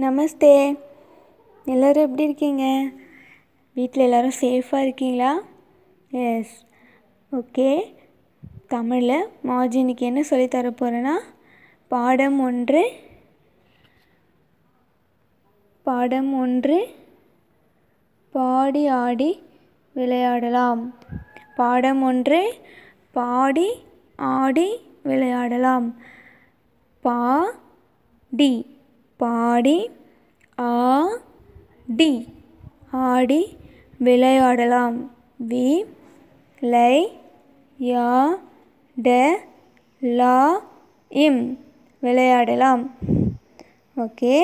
நமஸ்தே எல்லோரும் எப்படி இருக்கீங்க வீட்டில் எல்லோரும் சேஃபாக இருக்கீங்களா எஸ் ஓகே தமிழில் மாஜி இன்னைக்கு என்ன சொல்லித் தர போகிறேன்னா பாடம் ஒன்று பாடம் ஒன்று பாடி ஆடி விளையாடலாம் பாடம் ஒன்று பாடி ஆடி விளையாடலாம் பா டி பாடி ஆ டி ஆடி விளையாடலாம் வி லை யா ட லா இம் விளையாடலாம் ஓகே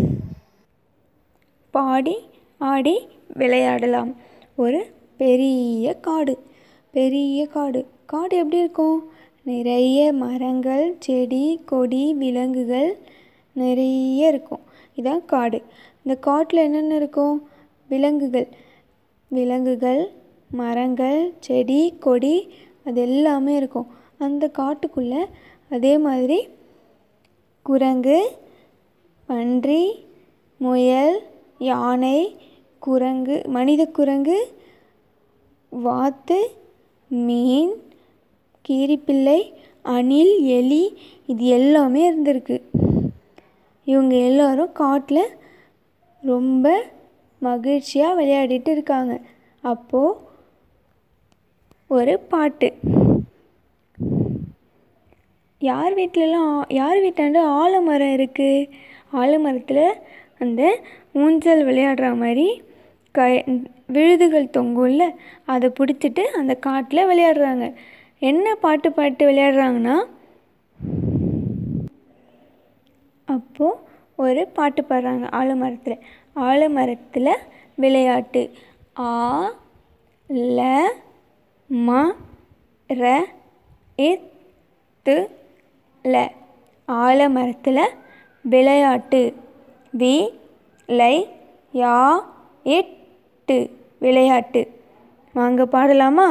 பாடி ஆடி விளையாடலாம் ஒரு பெரிய காடு பெரிய காடு காடு எப்படி இருக்கும் நிறைய மரங்கள் செடி கொடி விலங்குகள் நிறைய இருக்கும் இதான் காடு இந்த காட்டில் என்னென்ன இருக்கும் விலங்குகள் விலங்குகள் மரங்கள் செடி கொடி அது எல்லாமே இருக்கும் அந்த காட்டுக்குள்ளே அதே மாதிரி குரங்கு பன்றி முயல் யானை குரங்கு மனித குரங்கு வாத்து மீன் கீரிப்பிள்ளை அணில் எலி இது எல்லாமே இருந்திருக்கு இவங்க எல்லாரும் காட்டில் ரொம்ப மகிழ்ச்சியாக விளையாடிட்டு இருக்காங்க அப்போது ஒரு பாட்டு யார் வீட்டிலலாம் யார் வீட்டாண்ட ஆலமரம் இருக்குது ஆலமரத்தில் அந்த ஊஞ்சல் விளையாடுற மாதிரி க விழுதுகள் தொங்கும்ல அதை பிடிச்சிட்டு அந்த காட்டில் விளையாடுறாங்க என்ன பாட்டு பாட்டு விளையாடுறாங்கன்னா அப்போது ஒரு பாட்டு பாடுறாங்க ஆலமரத்தில் ஆலமரத்தில் விளையாட்டு ஆ ல ம ர இத் து ல ஆலமரத்தில் விளையாட்டு வி லை யா இட்டு விளையாட்டு வாங்க பாடலாமா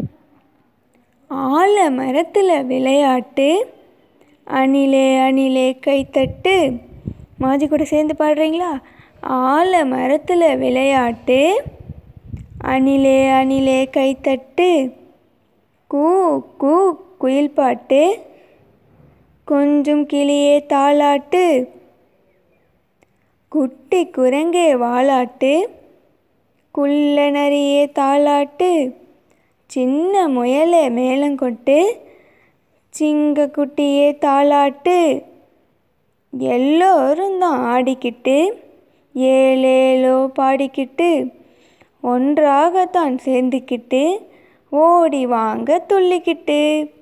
ஆலமரத்தில் விளையாட்டு அணிலே அணிலே கைத்தட்டு மாஜி கூட சேர்ந்து பாடுறீங்களா ஆலமரத்தில் விளையாட்டு அணிலே அணிலே கைத்தட்டு கூ கூ குயில் பாட்டு கொஞ்சம் கிளியே தாளாட்டு குட்டி குரங்கே வாலாட்டு குள்ள நரியே தாளாட்டு சின்ன முயலே மேளங்கொட்டு சிங்க குட்டியே தாளாட்டு எல்லோரும் தான் ஆடிக்கிட்டு ஏழேலோ பாடிக்கிட்டு ஒன்றாகத்தான் சேர்ந்துக்கிட்டு ஓடி வாங்க துள்ளிக்கிட்டு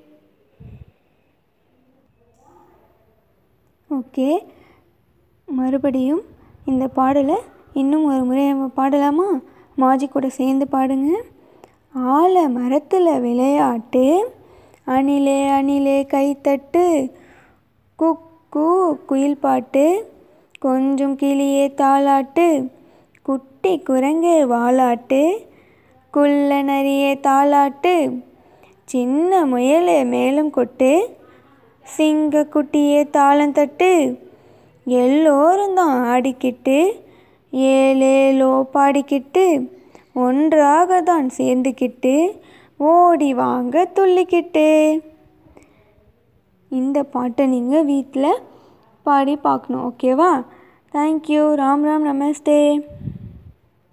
ஓகே மறுபடியும் இந்த பாடலை இன்னும் ஒரு முறை நம்ம பாடலாமா மாஜி கூட சேர்ந்து பாடுங்க ஆல மரத்தில் விளையாட்டு அணிலே அணிலே கைத்தட்டு குக்கு குயில் பாட்டு கொஞ்சம் கிளியே தாளாட்டு குட்டி குரங்கே வாலாட்டு குள்ள நரியே தாளாட்டு சின்ன முயலே மேலும் கொட்டு சிங்க குட்டியே தாளந்தட்டு எல்லோரும் தான் ஆடிக்கிட்டு ஏழேலோ பாடிக்கிட்டு ஒன்றாக தான் சேர்ந்துக்கிட்டு ஓடி வாங்க துள்ளிக்கிட்டு இந்த பாட்டை நீங்கள் வீட்டில் பாடி பார்க்கணும் ஓகேவா தேங்க்யூ ராம் ராம் நமஸ்தே